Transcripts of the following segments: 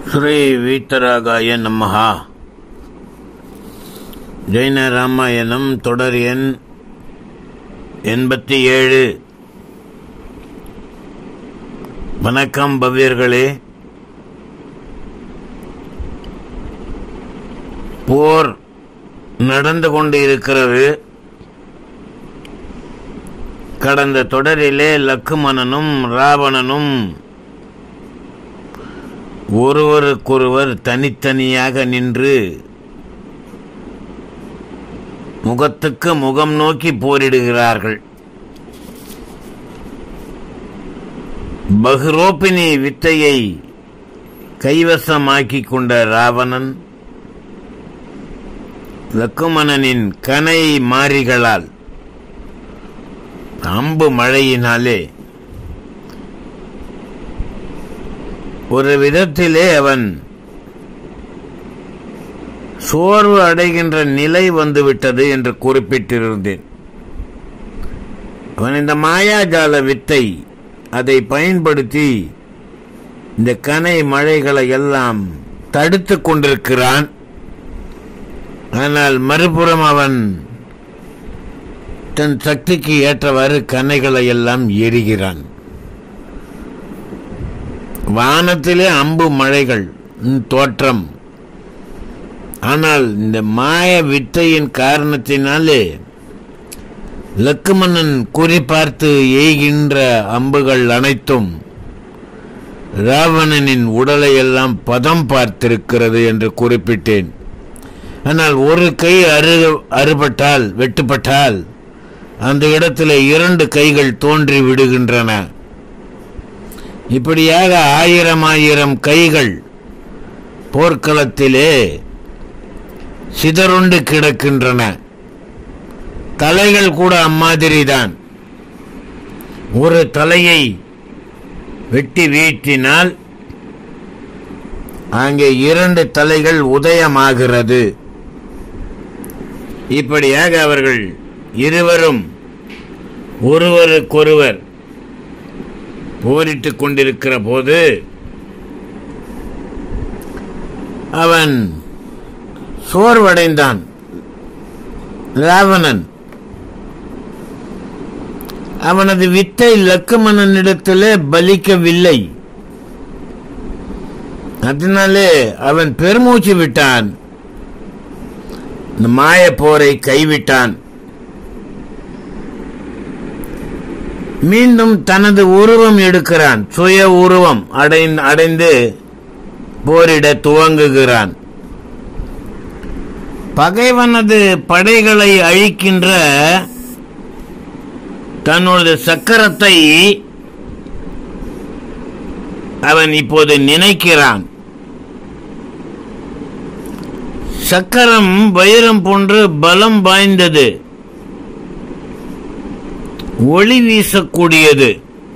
ಶ್ರೀ வீத்தராகாய நமஹா ஜெயின ராமாயணம் தொடர் எண் எண்பத்தி ஏழு வணக்கம் பவ்யர்களே போர் நடந்து கொண்டு இருக்கிறது கடந்த தொடரிலே லக்குமணனும் ராவணனும் ஒருவருக்கொருவர் தனித்தனியாக நின்று முகத்துக்கு முகம் நோக்கி போரிடுகிறார்கள் பஹ்ரோபினி வித்தையை கைவசமாக்கிக் கொண்ட ராவணன் லக்குமணனின் கனை மாறிகளால் அம்பு மழையினாலே ஒரு விதத்திலே அவன் சோர்வு அடைகின்ற நிலை வந்துவிட்டது என்று குறிப்பிட்டிருந்தேன் அவன் இந்த மாயாஜால வித்தை அதை பயன்படுத்தி இந்த கனை மழைகளை எல்லாம் தடுத்து கொண்டிருக்கிறான் ஆனால் மறுபுறம் அவன் தன் சக்திக்கு ஏற்றவாறு கனைகளை எல்லாம் எரிகிறான் வானத்திலே அம்பு மழைகள் தோற்றம் ஆனால் இந்த மாய வித்தையின் காரணத்தினாலே லக்குமணன் குறிப்பார்த்து எய்கின்ற அம்புகள் அனைத்தும் ராவணனின் உடலை எல்லாம் பதம் பார்த்திருக்கிறது என்று குறிப்பிட்டேன் ஆனால் ஒரு கை அறு அறுபட்டால் வெட்டுப்பட்டால் அந்த இடத்துல இரண்டு கைகள் தோன்றி விடுகின்றன இப்படியாக ஆயிரம் ஆயிரம் கைகள் போர்க்களத்திலே சிதறுண்டு கிடக்கின்றன தலைகள் கூட அம்மாதிரிதான் ஒரு தலையை வெட்டி வீழ்த்தினால் அங்கே இரண்டு தலைகள் உதயமாகிறது இப்படியாக அவர்கள் இருவரும் ஒருவருக்கொருவர் போரிட்டுக் கொண்டிருக்கிற போது அவன் சோர்வடைந்தான் ராவணன் அவனது வித்தை லக்குமணனிடத்திலே பலிக்கவில்லை அதனாலே அவன் பெருமூச்சு விட்டான் இந்த மாய போரை கைவிட்டான் மீண்டும் தனது உருவம் எடுக்கிறான் சுய உருவம் அடைந்து அடைந்து போரிட துவங்குகிறான் பகைவனது படைகளை அழிக்கின்ற தன்னோட சக்கரத்தை அவன் இப்போது நினைக்கிறான் சக்கரம் வைரம் போன்று பலம் வாய்ந்தது ஒளி வீசக்கூடியது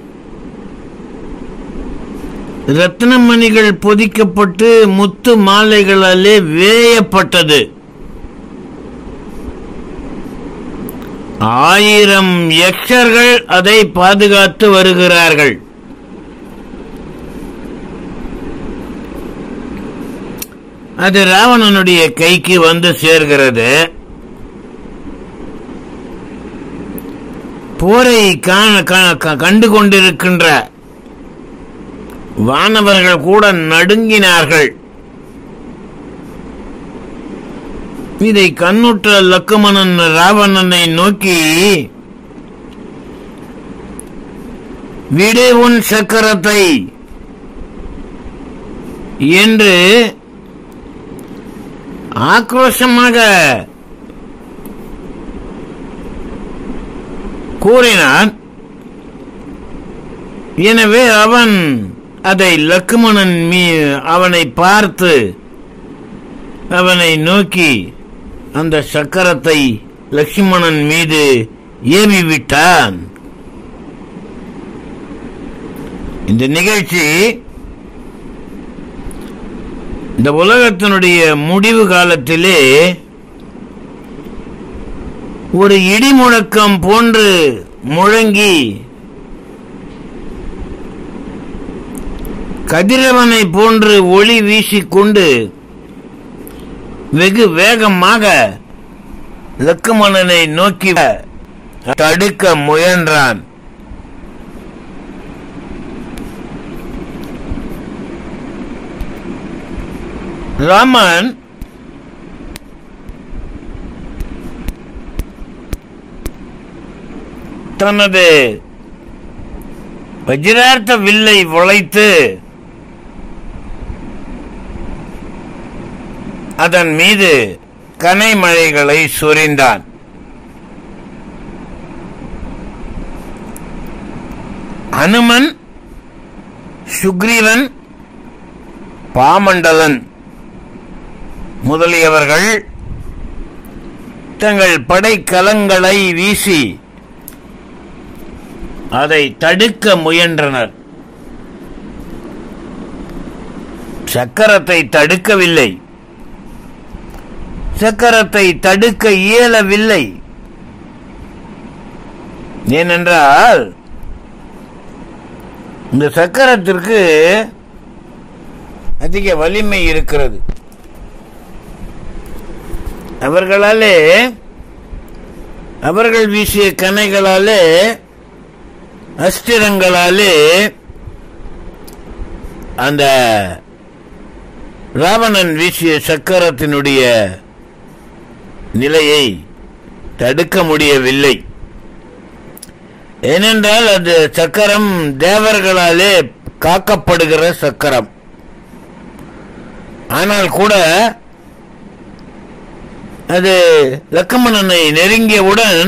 ரத்னமணிகள் பொதிக்கப்பட்டு முத்து மாலைகளாலே வேயப்பட்டது ஆயிரம் யக்ஷர்கள் அதை பாதுகாத்து வருகிறார்கள் அது ராவணனுடைய கைக்கு வந்து சேர்கிறது போரை கண்டு கொண்டிருக்கின்ற வானவர்கள் கூட நடுங்கினார்கள் இதை கண்ணுற்ற லக்குமணன் ராவணனை நோக்கி விடு உன் சக்கரத்தை என்று ஆக்ரோஷமாக கூறினான் எனவே அவன் அதை லக்குமணன் மீ அவனை பார்த்து அவனை நோக்கி அந்த சக்கரத்தை லட்சுமணன் மீது ஏவி விட்டான் இந்த நிகழ்ச்சி இந்த உலகத்தினுடைய முடிவு காலத்திலே ஒரு இடி முழக்கம் போன்று முழங்கி கதிரவனை போன்று ஒளி வீசிக்கொண்டு வெகு வேகமாக லக்குமணனை நோக்கி தடுக்க முயன்றான் ராமன் தனது வஜ்ரார்த்த வில்லை வளைத்து அதன் மீது கனைமழைகளை சொரிந்தான் அனுமன் சுக்ரீவன் பாமண்டலன் முதலியவர்கள் தங்கள் படைக்கலங்களை வீசி அதை தடுக்க முயன்றனர் சக்கரத்தை தடுக்கவில்லை சக்கரத்தை தடுக்க இயலவில்லை ஏனென்றால் இந்த சக்கரத்திற்கு அதிக வலிமை இருக்கிறது அவர்களாலே அவர்கள் வீசிய கனைகளாலே அஸ்திரங்களாலே அந்த ராவணன் வீசிய சக்கரத்தினுடைய நிலையை தடுக்க முடியவில்லை ஏனென்றால் அது சக்கரம் தேவர்களாலே காக்கப்படுகிற சக்கரம் ஆனால் கூட அது லக்கமணனை நெருங்கியவுடன்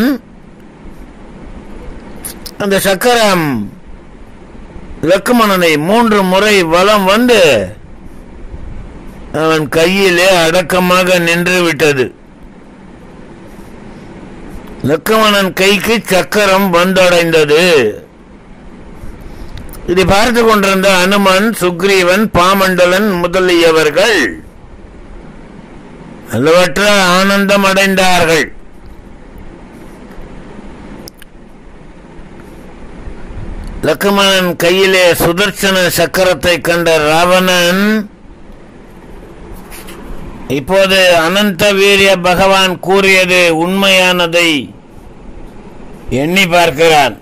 அந்த சக்கரம் லக்குமணனை மூன்று முறை வலம் வந்து அவன் கையிலே அடக்கமாக நின்று விட்டது லக்குமணன் கைக்கு சக்கரம் வந்தடைந்தது இதை பார்த்து கொண்டிருந்த அனுமன் சுக்ரீவன் பாமண்டலன் முதலியவர்கள் அளவற்ற ஆனந்தம் அடைந்தார்கள் லக்குமணன் கையிலே சுதர்சன சக்கரத்தை கண்ட ராவணன் இப்போது அனந்த வீரிய பகவான் கூறியது உண்மையானதை எண்ணி பார்க்கிறான்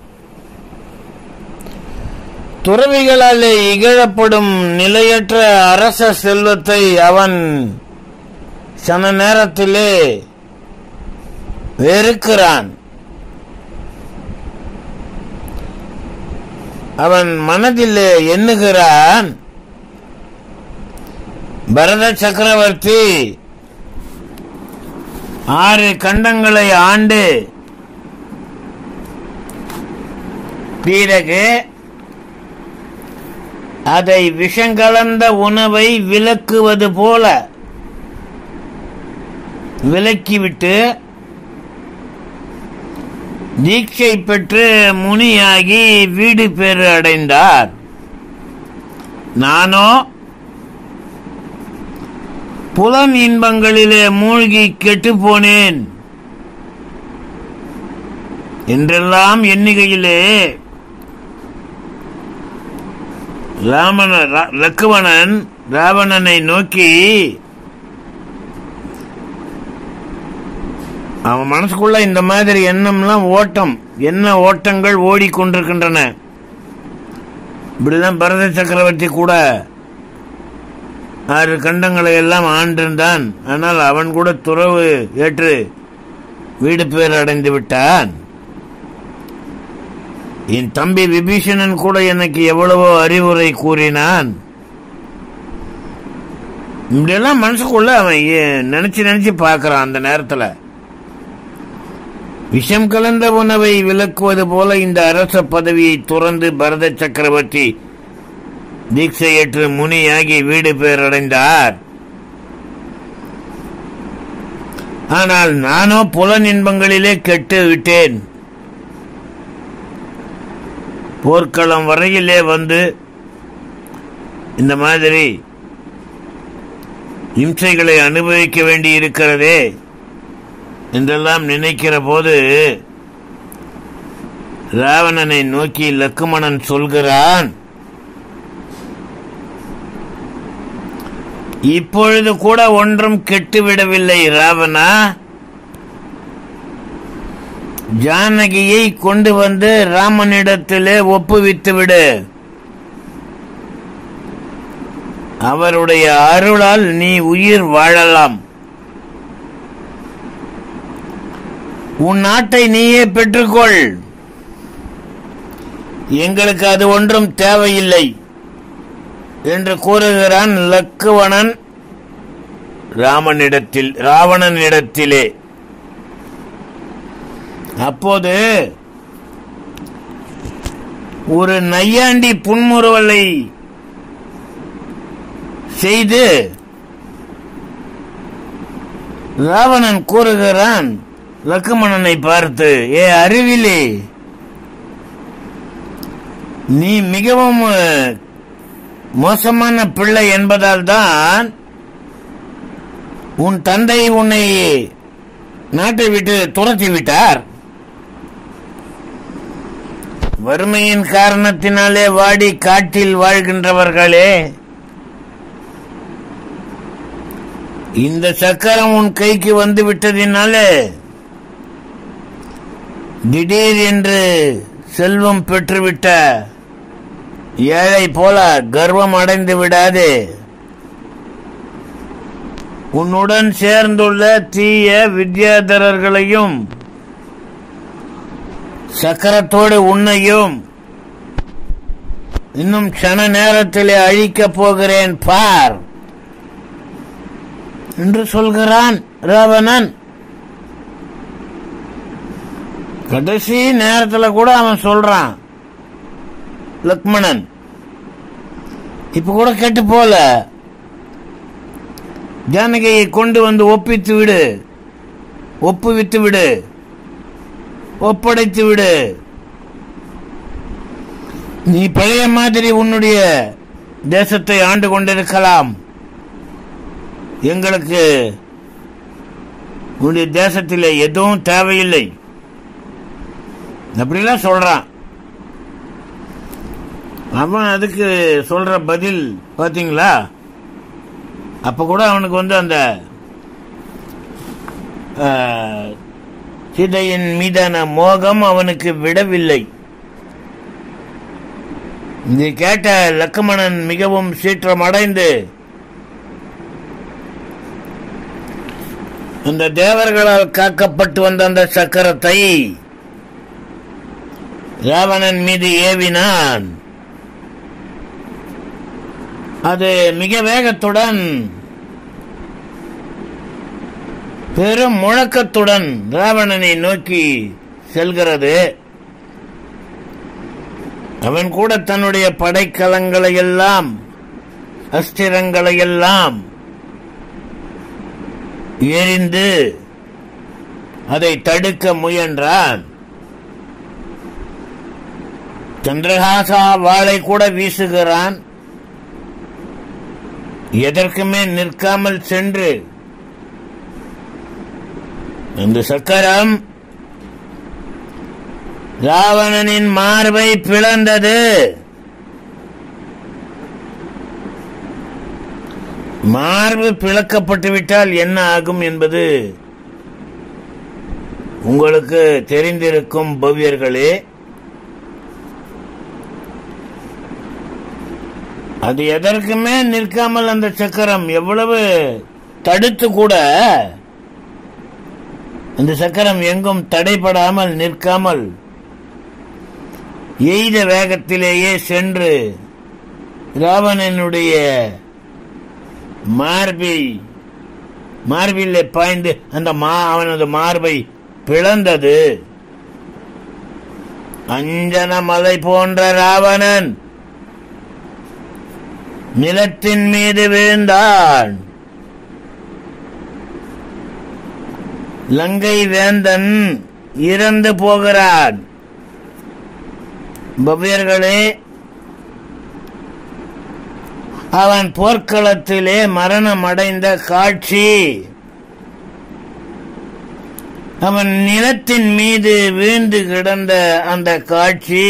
துறவிகளாலே இகழப்படும் நிலையற்ற அரச செல்வத்தை அவன் சன நேரத்திலே வெறுக்கிறான் அவன் மனதிலே எண்ணுகிறான் பரத சக்கரவர்த்தி ஆறு கண்டங்களை ஆண்டு பிறகு அதை விஷங்கலந்த உணவை விலக்குவது போல விலக்கிவிட்டு தீட்சை பெற்று முனியாகி வீடு பேறு அடைந்தார் நானோ புலம் இன்பங்களிலே மூழ்கி கெட்டுப் போனேன் என்றெல்லாம் எண்ணிக்கையிலே ராமன ரா- லக்குவணன் ராவணனை நோக்கி அவன் மனசுக்குள்ள இந்த மாதிரி எண்ணம்லாம் ஓட்டம் என்ன ஓட்டங்கள் ஓடிக்கொண்டிருக்கின்றன இப்படிதான் பரத சக்கரவர்த்தி கூட ஆறு கண்டங்களை எல்லாம் ஆண்டிருந்தான் ஆனால் அவன் கூட துறவு ஏற்று வீடு பேர் அடைந்து விட்டான் என் தம்பி விபீஷணன் கூட எனக்கு எவ்வளவோ அறிவுரை கூறினான் இப்படியெல்லாம் மனசுக்குள்ள அவன் ஏ- நினைச்சு நினைச்சு பார்க்கறான் அந்த நேரத்துல விஷம் கலந்த உணவை விலக்குவது போல இந்த அரச பதவியை துறந்து பரத சக்கரவர்த்தி தீட்சையற்று முனியாகி வீடு பேரடைந்தார் ஆனால் நானோ புலன் இன்பங்களிலே கெட்டு விட்டேன் போர்க்களம் வரையிலே வந்து இந்த மாதிரி இம்சைகளை அனுபவிக்க வேண்டி இருக்கிறதே என்றெல்லாம் நினைக்கிற போது ராவணனை நோக்கி லக்குமணன் சொல்கிறான் இப்பொழுது கூட ஒன்றும் கெட்டுவிடவில்லை ராவணா ஜானகியை கொண்டு வந்து ராமனிடத்திலே ஒப்புவித்து விடு அவருடைய அருளால் நீ உயிர் வாழலாம் உன் நாட்டை நீயே பெற்றுக்கொள் எங்களுக்கு அது ஒன்றும் தேவையில்லை என்று கூறுகிறான் லக்குவணன் ராமனிடத்தில் ராவணனிடத்திலே அப்போது ஒரு நையாண்டி புன்முறுவலை செய்து ராவணன் கூறுகிறான் லக்குமணனை பார்த்து ஏ அறிவிலே நீ மிகவும் அஹ், மோசமான பிள்ளை என்பதால் தான் உன் தந்தை உன்னை நாட்டை விட்டு துரத்தி விட்டார் வறுமையின் காரணத்தினாலே வாடி காட்டில் வாழ்கின்றவர்களே இந்த சக்கரம் உன் கைக்கு வந்து விட்டதினாலே திடீர் என்று செல்வம் பெற்றுவிட்ட ஏழை போல கர்வம் அடைந்து விடாதே உன்னுடன் சேர்ந்துள்ள தீய வித்யாதரர்களையும் சக்கரத்தோடு உன்னையும் இன்னும் சன நேரத்திலே அழிக்கப் போகிறேன் பார் என்று சொல்கிறான் ராவணன் கடைசி நேரத்துல கூட அவன் சொல்றான் லக்மணன் இப்ப கூட கெட்டு போல ஜானகியை கொண்டு வந்து ஒப்பித்து விடு ஒப்புவித்து விடு ஒப்படைத்து விடு நீ பழைய மாதிரி உன்னுடைய தேசத்தை ஆண்டு கொண்டிருக்கலாம் எங்களுக்கு உன்னுடைய தேசத்தில் எதுவும் தேவையில்லை அப்படிலாம் சொல்றான் அவன் அதுக்கு சொல்ற பதில் பாத்தீங்களா அப்ப கூட அவனுக்கு வந்து அந்த ஆ, சீதையின் மீதான மோகம் அவனுக்கு விடவில்லை இதை கேட்ட லக்குமணன் மிகவும் சீற்றம் அடைந்து அந்த தேவர்களால் காக்கப்பட்டு வந்த அந்த சக்கரத்தை ராவணன் மீது ஏவினான் அது மிக வேகத்துடன் பெரும் முழக்கத்துடன் ராவணனை நோக்கி செல்கிறது அவன் கூட தன்னுடைய படைக்கலங்களை எல்லாம் அஸ்திரங்களை எல்லாம் எரிந்து அதை தடுக்க முயன்றான் சந்திரஹாசா வாளை கூட வீசுகிறான் எதற்குமே நிற்காமல் சென்று அந்த சக்கரம் ராவணனின் மார்பை பிளந்தது மார்பு பிளக்கப்பட்டு விட்டால் என்ன ஆகும் என்பது உங்களுக்கு தெரிந்திருக்கும் பவ்யர்களே அது எதற்குமே நிற்காமல் அந்த சக்கரம் எவ்வளவு தடுத்து கூட அந்த சக்கரம் எங்கும் தடைபடாமல் நிற்காமல் எய்த வேகத்திலேயே சென்று ராவணனுடைய மார்பை மார்பிலே பாய்ந்து அந்த மா அவனது மார்பை பிளந்தது அஞ்சன மலை போன்ற ராவணன் நிலத்தின் மீது விழுந்தான் லங்கை வேந்தன் இறந்து போகிறான் பவ்யர்களே அவன் போர்க்களத்திலே மரணம் அடைந்த காட்சி அவன் நிலத்தின் மீது வீழ்ந்து கிடந்த அந்த காட்சி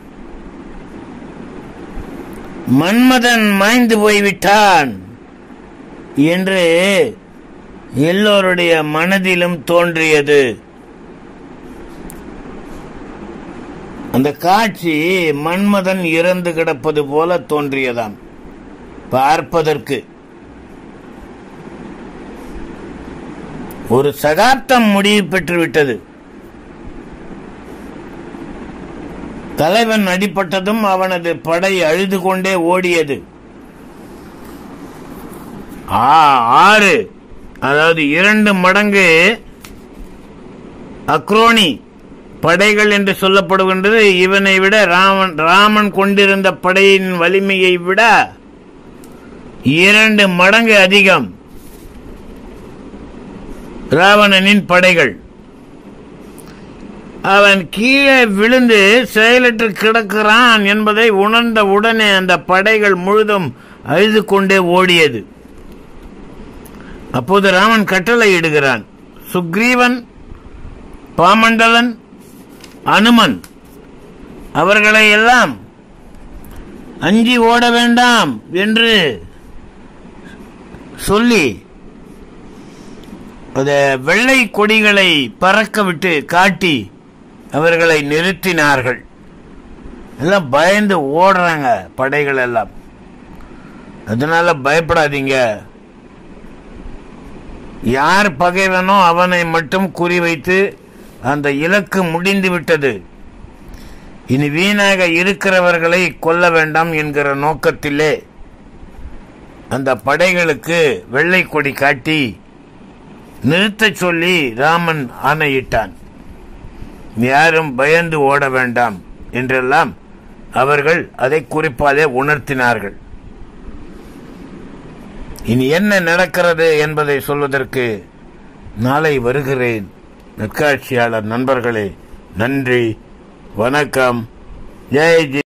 மன்மதன் மாய்ந்து போய்விட்டான் என்று எல்லோருடைய மனதிலும் தோன்றியது அந்த காட்சி மன்மதன் இறந்து கிடப்பது போல தோன்றியதாம் பார்ப்பதற்கு ஒரு சகாப்தம் முடிவு பெற்றுவிட்டது தலைவன் அடிப்பட்டதும் அவனது படை அழுது கொண்டே ஓடியது ஆ, ஆறு அதாவது இரண்டு மடங்கு அக்ரோனி படைகள் என்று சொல்லப்படுகின்றது இவனை விட ராமன் ராமன் கொண்டிருந்த படையின் வலிமையை விட இரண்டு மடங்கு அதிகம் ராவணனின் படைகள் அவன் கீழே விழுந்து செயலற்று கிடக்கிறான் என்பதை உணர்ந்த உடனே அந்த படைகள் முழுதும் அழுது கொண்டே ஓடியது அப்போது ராமன் கட்டளையிடுகிறான் சுக்ரீவன் பாமண்டலன் அனுமன் அவர்களை எல்லாம் அஞ்சி ஓட வேண்டாம் என்று சொல்லி அந்த வெள்ளை கொடிகளை பறக்க விட்டு காட்டி அவர்களை நிறுத்தினார்கள் எல்லாம் பயந்து ஓடுறாங்க படைகள் எல்லாம் அதனால பயப்படாதீங்க யார் பகைவனோ அவனை மட்டும் குறிவைத்து அந்த இலக்கு முடிந்து விட்டது இனி வீணாக இருக்கிறவர்களை கொல்ல வேண்டாம் என்கிற நோக்கத்திலே அந்த படைகளுக்கு வெள்ளை கொடி காட்டி நிறுத்தச் சொல்லி ராமன் ஆணையிட்டான் யாரும் பயந்து ஓட வேண்டாம் என்றெல்லாம் அவர்கள் அதை குறிப்பாலே உணர்த்தினார்கள் இனி என்ன நடக்கிறது என்பதை சொல்வதற்கு நாளை வருகிறேன் நற்காட்சியாளர் நண்பர்களே நன்றி வணக்கம் ஜெய் ஜெய்